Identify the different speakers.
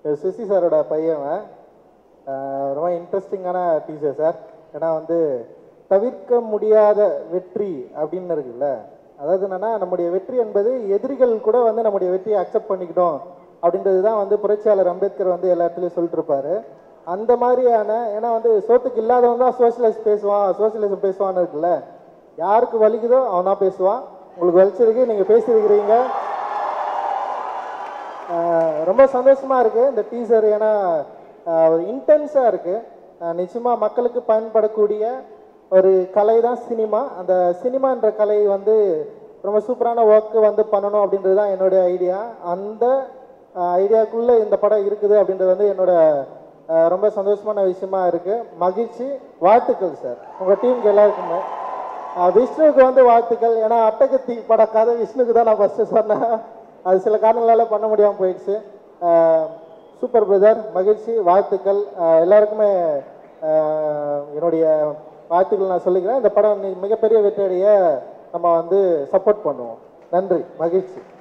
Speaker 1: சுசி சாரோட பையன் அவன். அஹ் ரொம்ப இன்ட்ரெஸ்டிங்கான டீச்சர் சார் ஏன்னா வந்து தவிர்க்க முடியாத வெற்றி அப்படின்னு இருக்குல்ல அதாவது என்னன்னா நம்முடைய வெற்றி என்பது எதிரிகள் கூட வந்து நம்முடைய வெற்றியை அக்செப்ட் பண்ணிக்கிட்டோம் அப்படின்றது தான் வந்து புரட்சியாளர் அம்பேத்கர் வந்து எல்லா இடத்துலையும் சொல்லிட்டு இருப்பாரு அந்த மாதிரியான ஏன்னா வந்து சோத்துக்கு இல்லாதவன் தான் சோசியலிஸ்ட் பேசுவான் சோசியலிசம் பேசுவான்னு இருக்குல்ல யாருக்கு வலிக்குதோ அவன் தான் பேசுவான் உங்களுக்கு வலிச்சிருக்கு நீங்கள் பேசியிருக்கிறீங்க ஆஹ் ரொம்ப சந்தோஷமா இருக்கு இந்த டீசர் ஏன்னா ஆஹ் ஒரு இன்டென்ஸா இருக்கு ஆஹ் நிச்சயமா மக்களுக்கு பயன்படக்கூடிய ஒரு கலை தான் சினிமா அந்த சினிமான்ற கலை வந்து ரொம்ப சூப்பரான ஒர்க் வந்து பண்ணணும் அப்படின்றது தான் என்னுடைய ஐடியா அந்த ஐடியாக்குள்ள இந்த படம் இருக்குது அப்படின்றது வந்து என்னோட ஆஹ் ரொம்ப சந்தோஷமான விஷயமா இருக்கு மகிழ்ச்சி வாழ்த்துக்கள் சார் உங்க டீமுக்கு எல்லாருக்குமே ஆஹ் விஷ்ணுவுக்கு வந்து வாழ்த்துக்கள் ஏன்னா அட்டகத்தி பட கதை விஷ்ணுக்கு தான் நான் ஃபர்ஸ்ட் சொன்னேன் அது சில காரணங்களால பண்ண முடியாமல் போயிடுச்சு சூப்பர் பிரதர் மகிழ்ச்சி வாழ்த்துக்கள் ஆஹ் எல்லாருக்குமே ஆஹ் என்னுடைய வாழ்த்துக்கள் நான் சொல்லிக்கிறேன் இந்த படம் மிகப்பெரிய வெற்றியடைய நம்ம வந்து சப்போர்ட் பண்ணுவோம் நன்றி மகிழ்ச்சி